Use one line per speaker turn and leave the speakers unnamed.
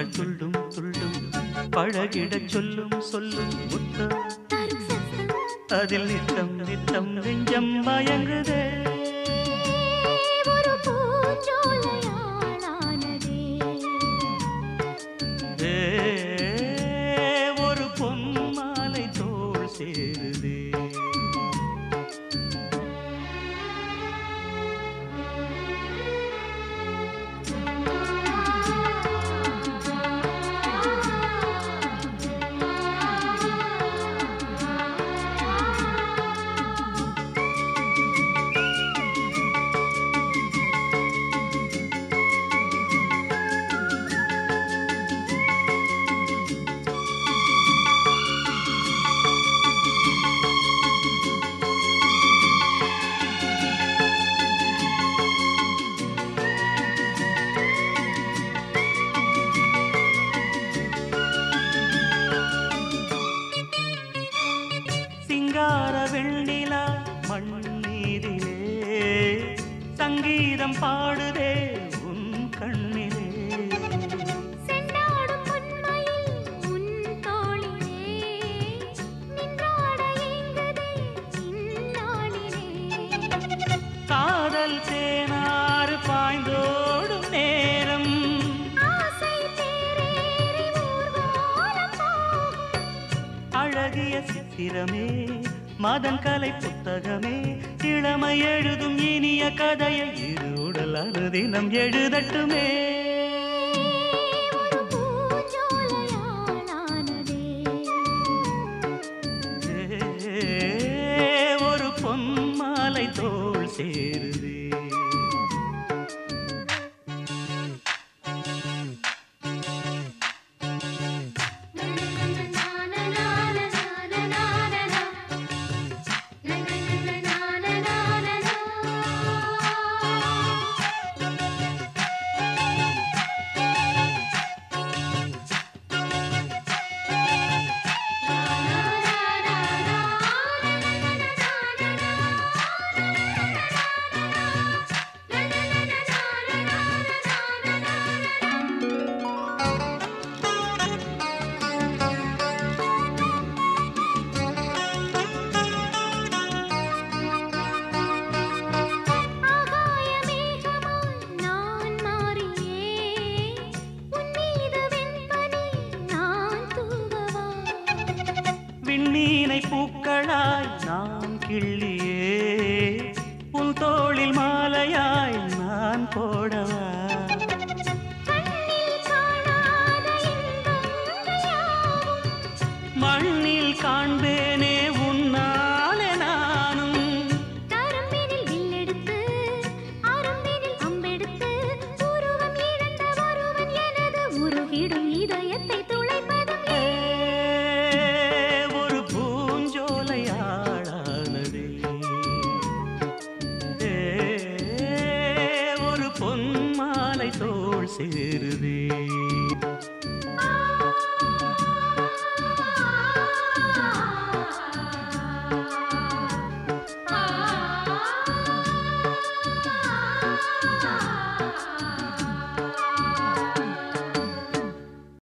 கண்கள் துள்ளும் துள்ளும் பழகிடச் சொல்லும் சொல்லும் முத்தம்
தரும் சத்தம்
அதில் நித்தம் நித்தம் நெஞ்சம் மயங்குதே
ஒரு பூஞ்சோலையாளானதே
ஏ, ஒரு பொன் மாலை தோள் சேருதே சிங்கார வெண்ணிலா மண்ணீரிலே சங்கீதம் பாடுதே உன் கண்ணிலே
செண்டாடும் பொன்மயில் உன் தோளிலே நின்றாட ஏங்குதே இந்நாளிலே
காதல் தேனாறு பாய்ந்தோடும் நேரம்
ஆசை தேரேறி ஊர்வலம் போகும்
அழகிய சித்திரமே மதன் கலை புத்தகமே இளமை எழுதும் இனிய கதையை இரு உடல் அறுதினம் எழுதட்டுமே
ஒரு பூஞ்சோலையாளானதே
ஏ, ஒரு பொன் மாலை தோள் சேருதே
ஆகாய மேகமாய் நான் மாறியே உன் மீது வெண்பனி நான் தூவவா
விண்ணீனை பூக்களாய் நான் கிள்ளியே உன் தோளில் மாலையாய் நான் போடவா
கண்ணில் காணாத இன்பங்கள் யாவும்
மண்ணில் காண்பேனே உன்னாலே நானும்
கரும்பினில் வில்லெடுத்து அரும்பினில் அம்பெடுத்து உருவம் இழந்த ஒருவன் எனது உருகிடும் இதயத்தை துளைப்பதும்
ஏ, ஒரு பூஞ்சோலையாளானதே ஏ, ஒரு பொன் மாலை தோள் சேருதே